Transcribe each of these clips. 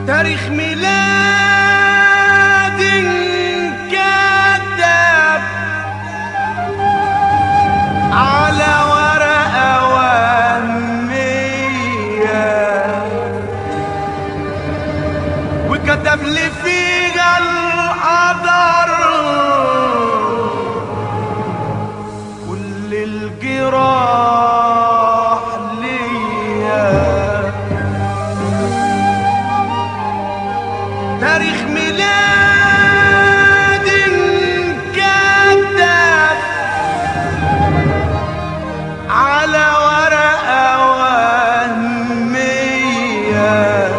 تاريخ ميلاد كتب على ورقة وهمية وكتب لي فيها القدر كل الجراح ليا تاريخ ميلاد كتب على ورقة وهمية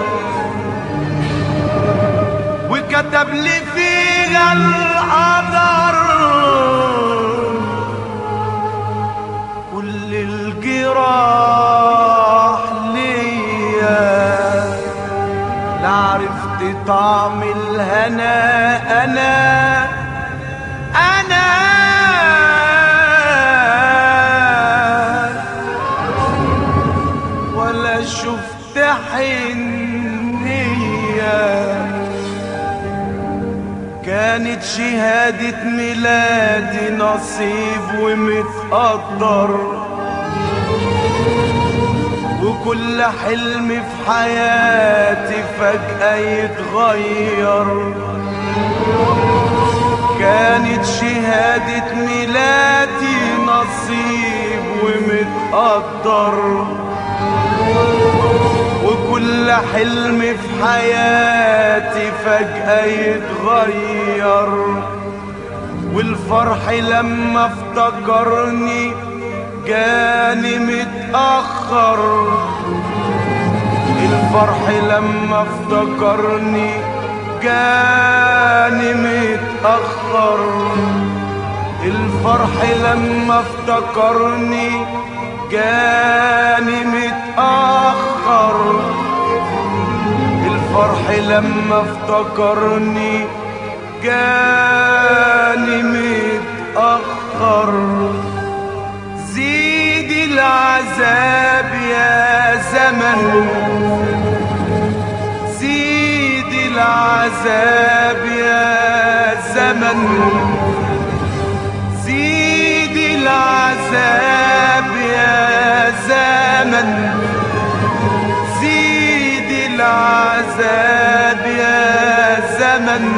وكتب لي فيها القدر كل الجراح ليا لا عرفت طعم الهنا انا انا ولا شفت حنية كانت شهادة ميلادي نصيب ومتقدر وكل حلم في حياتي فجأة يتغير كانت شهادة ميلادي نصيب ومتقدر وكل حلم في حياتي فجأة يتغير والفرح لما افتكرني جاني متأخر الفرح لما افتكرني جاني متأخر الفرح لما افتكرني جاني متأخر الفرح لما افتكرني جاني متأخر زيد العذاب يا زمن زيد العذاب يا زمن زيد العذاب يا زمن زيد العذاب يا زمن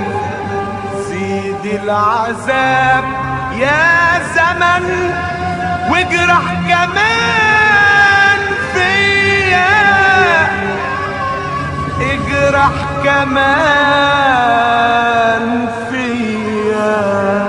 زيد العذاب يا زمن واجرح كمان فيا اجرح كمان فيا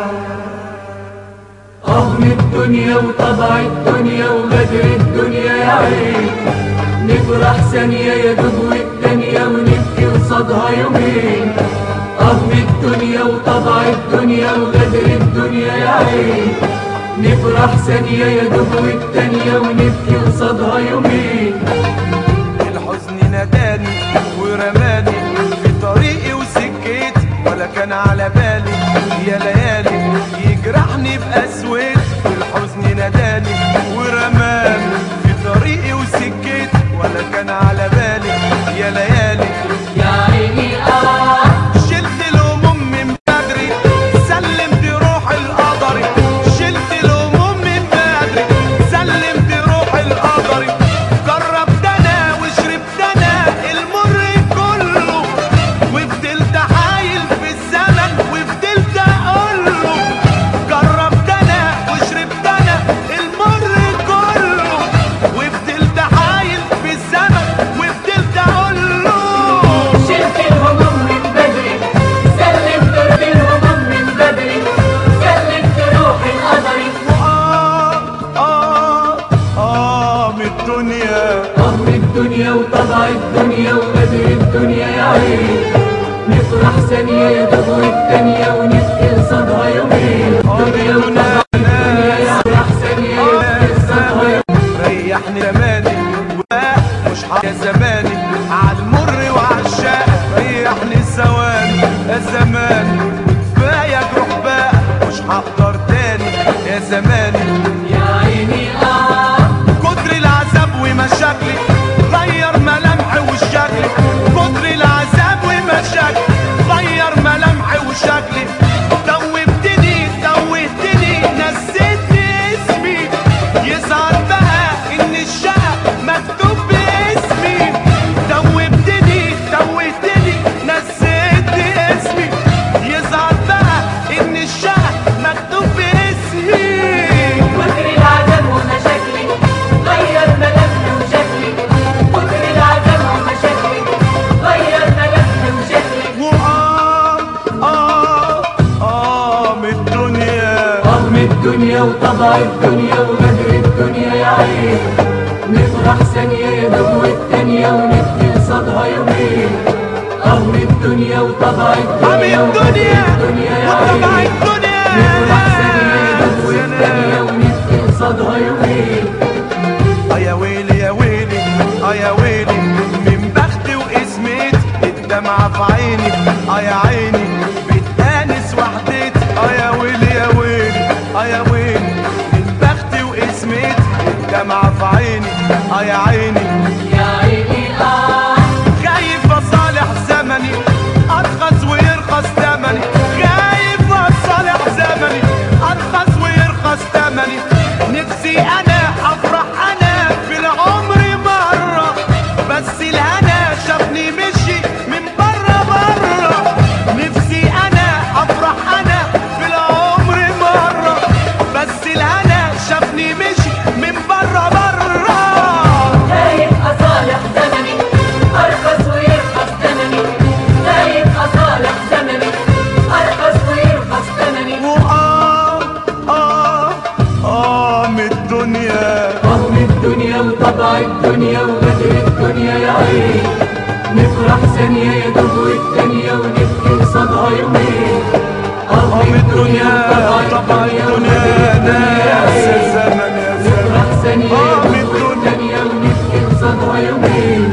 أهم الدنيا وطبع الدنيا وغدر الدنيا يا عين نفرح ثانية يا دوب والتانية ونبكي قصادها يومين أهم الدنيا وطبع الدنيا وغدر الدنيا يا عين نفرح ثانية يا دوب والتانية ونبكي قصادها يومين الحزن ناداني ورماني في طريقي وسكتي ولا كان على بالي يا ليالي يجرحني بأسود الحزن ناداني ورماني في طريقي وسكتي ولا كان على بالي يا ليالي يا عيني آه شلت الهموم من بدري سلمت روح القدر شلت الهموم من بدري سلمت روح القدر جربت انا وشربت انا المر كله وفضلت حايل في الزمن وفضلت اقول له جربت انا وشربت انا المر كله وفضلت حايل في الزمن وفضلت اقول له شلت الهموم من بدري سلمت الهموم من بدري سلمت روحي القدري آه آه آه من الدنيا أم الدنيا وطبع الدنيا وغدر الدنيا يا عين نفرح ثانية يا دوب والتانية ونبكي قصادها يومين دنيا وطبع الدنيا يا نفرح ثانية يبكي قصادها يومين ريحني زماني مش يا زماني عالمر وعالشاق ريحني ثواني يا زماني كفايه جروح بقى مش هقدر تاني يا زماني يا عيني آه كتر العذاب ومشاكلي غير ملامحي وشكلي كتر العذاب الدنيا وطبع الدنيا وغدر الدنيا يا عين نفرح ثانية يا دوب التانية ونبكي قصادها يومين قهر الدنيا وطبع عم الدنيا وغدر الدنيا الدنيا يا وطبع عين الدنيا نفرح ثانية يا دوب يا التانية سلام. ونبكي قصادها يومين اه يا ويلي يا ويلي اه يا ويلي من بختي واسمتي الدمعة في عيني اه يا عيني بتانس وحدتي اه يا ويلي يا ويلي اه يا ويلي من بختي واسمتي الدمعة في عيني اه يا عيني يا عيني آه خايف اصالح زمني ارخص ويرخص ثمني خايف اصالح زمني ارخص ويرخص ثمني نفسي انا افرح انا في العمر مره بس الهنا شافني مشي من بره بره نفسي انا افرح انا في العمر مره بس الهنا شافني مشي من بره بره خايف أصالح زمني أرخص ويرخص ثمني خايف أصالح زمني أرخص ويرخص ثمني وآه آه آه من الدنيا وهم الدنيا وطبع الدنيا وغدر الدنيا يا عين نفرح ثانية يا دوب والتانية ونبكي قصادها يومين آه من الدنيا طبع الدنيا ناس يا زمن يا نفرح زمن ثانية يا آه من دوب الدنيا والتانية ونبكي قصادها يومين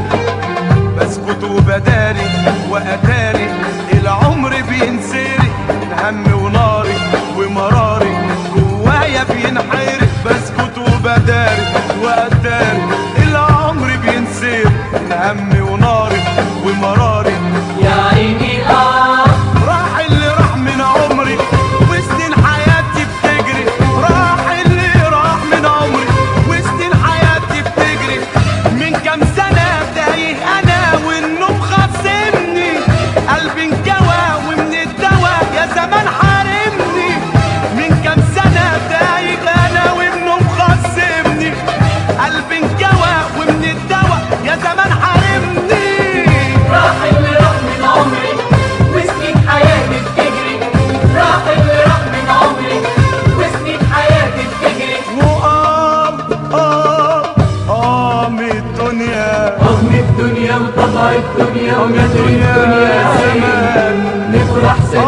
بسكت وبداري وأداري العمر بينسري من هم وناري ومراري جوايا بينحرق بسكت وبداري وأداري العمر بينسري من هم وناري ومراري يا عيني آه راح اللي راح من عمري وسنين حياتي بتجري راح اللي راح من عمري وسنين حياتي بتجري من كام سنة تايه أنا والنوم خاصمني قلبي انكوى ومن الدواء يا زمان حارمني من كام سنة تايه أنا والنوم خاصمني قلبي انكوى ومن الدواء يا زمان حارمني راح اللي راح من عمري وسنين حياتي بتجري راح اللي راح من عمري وسنين حياتي بتجري وآه آه آه من الدنيا وهم الدنيا وطبع الدنيا وقدر الدنيا يا عين. زمان نفرح ثانية